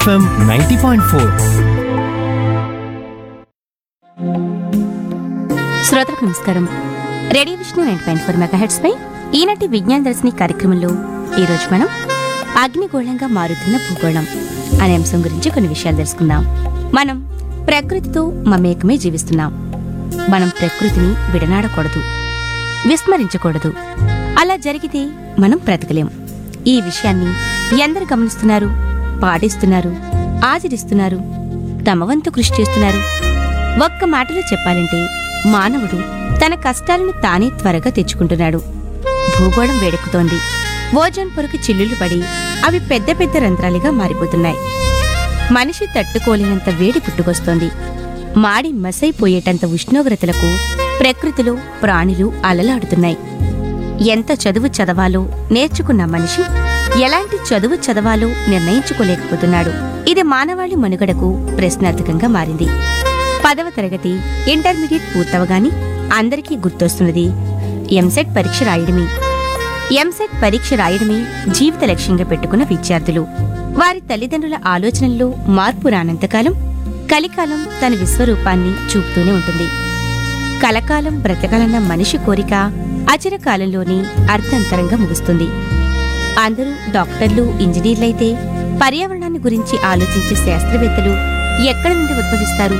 FM ninety point four శ్రోతలకు నమస్కారం radio Vishnu nine point four megahertz పై ఈనాటి విజ్ఞాన దర్శిని కార్యక్రమంలో ఈరోజు మనం అగ్నిగోళంగా మారుతున్న భూగోళం అనే అంశం గురించి కొన్ని విషయాలు తెలుసుకుందాం మనం ప్రకృతితో మమేకమే జీవిస్తున్నాం మనం ప్రకృతిని విడనాడకూడదు విస్మరించకూడదు అలా జరిగితే మనం బ్రతకలేం ఈ విషయాన్ని ఎందరు గమనిస్తున్నారు పాటిస్తున్నారు ఆచరిస్తున్నారు తమ వంతు కృషి చేస్తున్నారు ఒక్క మాటలో చెప్పాలంటే మానవుడు తన కష్టాలను తానే త్వరగా తెచ్చుకుంటున్నాడు భూగోళం వేడెక్కుతోంది ఓజోన్ పొరకు చిల్లులు పడి అవి పెద్ద పెద్ద రంధ్రాలుగా మారిపోతున్నాయి మనిషి తట్టుకోలేనంత వేడి పుట్టుకొస్తోంది మాడి మసైపోయేటంత ఉష్ణోగ్రతలకు ప్రకృతిలో ప్రాణులు అలలాడుతున్నాయి ఎంత చదువు చదవాలో నేర్చుకున్న మనిషి ఎలాంటి చదువు చదవాలో నిర్ణయించుకోలేకపోతున్నాడు ఇది మానవాళి మనుగడకు ప్రశ్నార్థకంగా మారింది పదవ తరగతి ఇంటర్మీడియట్ పూర్తవగానే అందరికీ గుర్తొస్తున్నది ఎంసెట్ పరీక్ష రాయడమే ఎంసెట్ పరీక్ష రాయడమే జీవిత లక్ష్యంగా పెట్టుకున్న విద్యార్థులు వారి తల్లిదండ్రుల ఆలోచనల్లో మార్పు రానంతకాలం కలికాలం తన విశ్వరూపాన్ని చూపుతూనే ఉంటుంది కలకాలం బ్రతకాలన్న మనిషి కోరిక అచరకాలంలోనే అర్థంతరంగా ముగుస్తుంది అందరూ డాక్టర్లు ఇంజనీర్లైతే పర్యావరణాన్ని గురించి ఆలోచించే శాస్త్రవేత్తలు ఎక్కడి నుండి ఉద్భవిస్తారు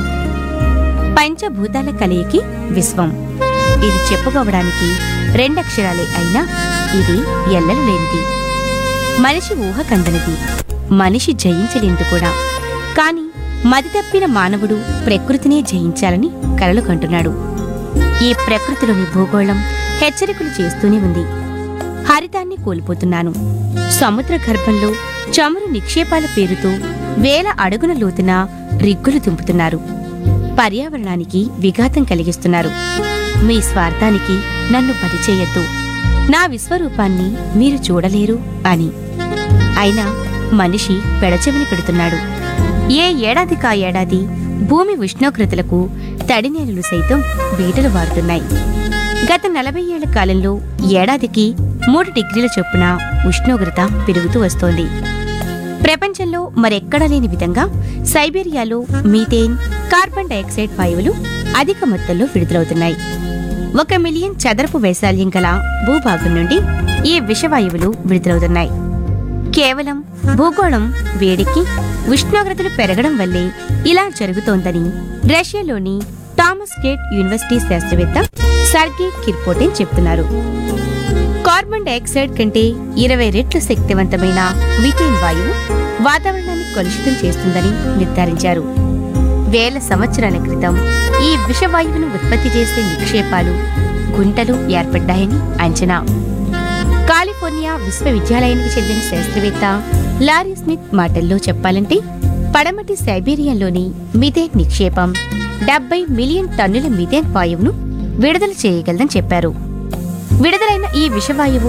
పంచభూతాల కలయికి విశ్వం ఇది చెప్పుకోవడానికి రెండక్షరాలే అయినా ఇది ఎల్లలు లేనిది మనిషి ఊహ కందనిది మనిషి జయించలేందు కూడా కాని మది తప్పిన మానవుడు ప్రకృతినే జయించాలని కలలు కంటున్నాడు ఈ ప్రకృతిలోని భూగోళం హెచ్చరికలు చేస్తూనే ఉంది హరితాన్ని కోల్పోతున్నాను సముద్ర గర్భంలో చమురు నిక్షేపాల పేరుతో వేల అడుగుల లోతున రిగ్గులు తుంపుతున్నారు పర్యావరణానికి విఘాతం కలిగిస్తున్నారు మీ స్వార్థానికి నన్ను పరిచేయద్దు నా విశ్వరూపాన్ని మీరు చూడలేరు అని అయినా మనిషి పెడచెవిని పెడుతున్నాడు ఏ ఏడాదికా ఏడాది భూమి ఉష్ణోగ్రతలకు తడినేలలు సైతం బీటలు వారుతున్నాయి గత నలభై ఏళ్ల కాలంలో ఏడాదికి మూడు డిగ్రీల చొప్పున ఉష్ణోగ్రత పెరుగుతూ వస్తోంది ప్రపంచంలో మరెక్కడా లేని విధంగా సైబీరియాలో మీథేన్ కార్బన్ డయాక్సైడ్ వాయువులు అధిక మొత్తంలో విడుదలవుతున్నాయి ఒక మిలియన్ చదరపు వైశాల్యం గల భూభాగం నుండి ఈ విషవాయువులు విడుదలవుతున్నాయి కేవలం భూగోళం వేడికి ఉష్ణోగ్రతలు పెరగడం వల్లే ఇలా జరుగుతోందని రష్యాలోని థామస్ గేట్ యూనివర్సిటీ శాస్త్రవేత్త సర్గే కిర్పోటెన్ చెప్తున్నారు కార్బన్ డయాక్సైడ్ కంటే ఇరవై రెట్లు శక్తివంతమైన మిథేన్ వాయువు వాతావరణాన్ని కలుషితం చేస్తుందని నిర్ధారించారు వేల సంవత్సరాల క్రితం ఈ విషవాయువును ఉత్పత్తి చేసే నిక్షేపాలు గుంటలు ఏర్పడ్డాయని అంచనా కాలిఫోర్నియా విశ్వవిద్యాలయానికి చెందిన శాస్త్రవేత్త లారీ స్మిత్ మాటల్లో చెప్పాలంటే పడమటి సైబీరియాలోని మిథేన్ నిక్షేపం డెబ్బై మిలియన్ టన్నుల మిథేన్ వాయువును విడుదల చేయగలదని చెప్పారు విడుదలైన ఈ విషవాయువు